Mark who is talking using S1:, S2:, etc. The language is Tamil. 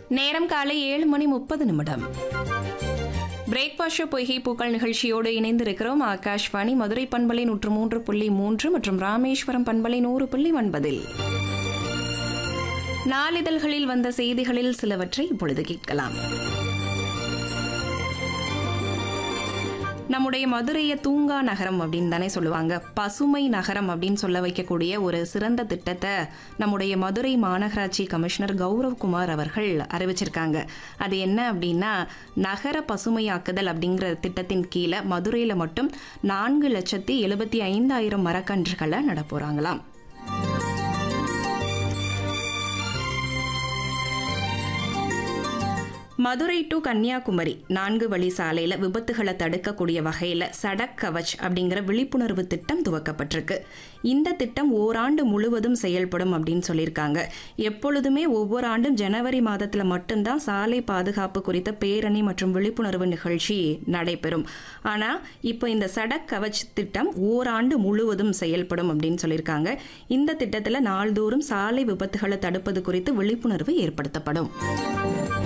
S1: நேரம் காலை ஏழு மணி முப்பது நிமிடம் பிரேக்ஃபாஸ்ட் பொய்கை பூக்கள் நிகழ்ச்சியோடு இணைந்திருக்கிறோம் ஆகாஷ்வாணி மதுரை பண்பலை நூற்று மூன்று புள்ளி மூன்று மற்றும் ராமேஸ்வரம் பண்பலை நூறு புள்ளி ஒன்பதில் நாளிதழ்களில் வந்த செய்திகளில் சிலவற்றை இப்பொழுது கேட்கலாம் நம்முடைய மதுரையை தூங்கா நகரம் அப்படின்னு தானே சொல்லுவாங்க பசுமை நகரம் அப்படின்னு சொல்ல வைக்கக்கூடிய ஒரு சிறந்த திட்டத்தை நம்முடைய மதுரை மாநகராட்சி கமிஷனர் கௌரவ்குமார் அவர்கள் அறிவிச்சிருக்காங்க அது என்ன அப்படின்னா நகர பசுமையாக்குதல் அப்படிங்கிற திட்டத்தின் கீழே மதுரையில் மட்டும் நான்கு லட்சத்தி எழுபத்தி ஐந்தாயிரம் மரக்கன்றுகளை நடப்போறாங்களாம் மதுரை டு கன்னியாகுமரி நான்கு வழி சாலையில விபத்துகளை தடுக்கக்கூடிய வகையில சடக் கவச் அப்படிங்கிற விழிப்புணர்வு திட்டம் துவக்கப்பட்டிருக்கு இந்த திட்டம் ஓராண்டு முழுவதும் செயல்படும் அப்படின்னு சொல்லியிருக்காங்க எப்பொழுதுமே ஒவ்வொரு ஆண்டும் ஜனவரி மாதத்துல மட்டும்தான் சாலை பாதுகாப்பு குறித்த பேரணி மற்றும் விழிப்புணர்வு நிகழ்ச்சி நடைபெறும் ஆனா இப்போ இந்த சடக் கவச் திட்டம் ஓராண்டு முழுவதும் செயல்படும் அப்படின்னு சொல்லியிருக்காங்க இந்த திட்டத்துல நாள்தோறும் சாலை விபத்துகளை தடுப்பது குறித்து விழிப்புணர்வு ஏற்படுத்தப்படும்